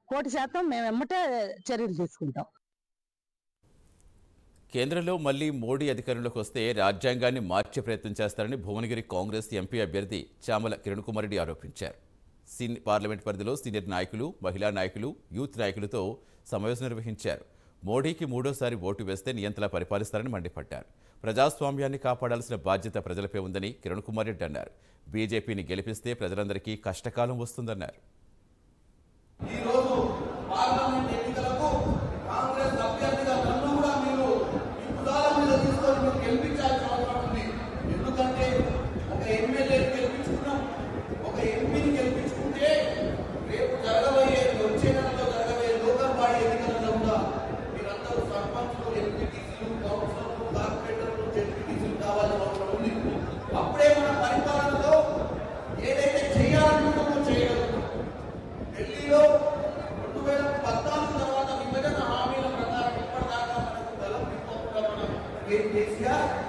కోటి శాతం మేము ఎమ్మటే చర్యలు తీసుకుంటాం కేంద్రంలో మళ్లీ మోడీ అధికారంలోకి వస్తే రాజ్యాంగాన్ని మార్చే ప్రయత్నం చేస్తారని భువనగిరి కాంగ్రెస్ ఎంపీ అభ్యర్థి చామల కిరణ్ కుమార్ రెడ్డి ఆరోపించారు సీన్ పార్లమెంట్ పరిధిలో సీనియర్ నాయకులు మహిళా నాయకులు యూత్ నాయకులతో సమావేశం నిర్వహించారు మోడీకి మూడోసారి ఓటు వేస్తే నియంత్రణ పరిపాలిస్తారని మండిపడ్డారు ప్రజాస్వామ్యాన్ని కాపాడాల్సిన బాధ్యత ప్రజలపై ఉందని కిరణ్ కుమార్ రెడ్డి అన్నారు బీజేపీని గెలిపిస్తే ప్రజలందరికీ కష్టకాలం వస్తుందన్నారు ఈరోజు పార్లమెంట్ ఎన్నికలకు కాంగ్రెస్ అభ్యర్థిగా నన్ను కూడా మీరు ఈ పుదాల మీద తీసుకొని మీరు గెలిపించాల్సిన అవసరం ఉంది ఎందుకంటే ఒక ఎమ్మెల్యేని గెలిపించుకున్నాం ఒక ఎంపీని గెలిపించుకుంటే రేపు జరగబోయే వచ్చే నెలలో జరగబోయే లోకల్ బాడీ ఎన్నికలలో కూడా మీరందరూ సర్పంచ్లు ఎంపీటీసీలు కౌన్సిలర్లు కార్పొరేటర్లు జెడ్పీటీసీలు కావాల్సిన అవసరం ఉంది అప్పుడే మన పరిపాలనలో ఏదైతే చేయాలనుకుంటామో చేయగలుగుతాం ఢిల్లీలో రెండు వేల పద్నాలుగు తర్వాత విభజన హామీల ప్రకారం ఇప్పటిదాకా మనకు బలం ఇవ్వకుండా మనం కేసీఆర్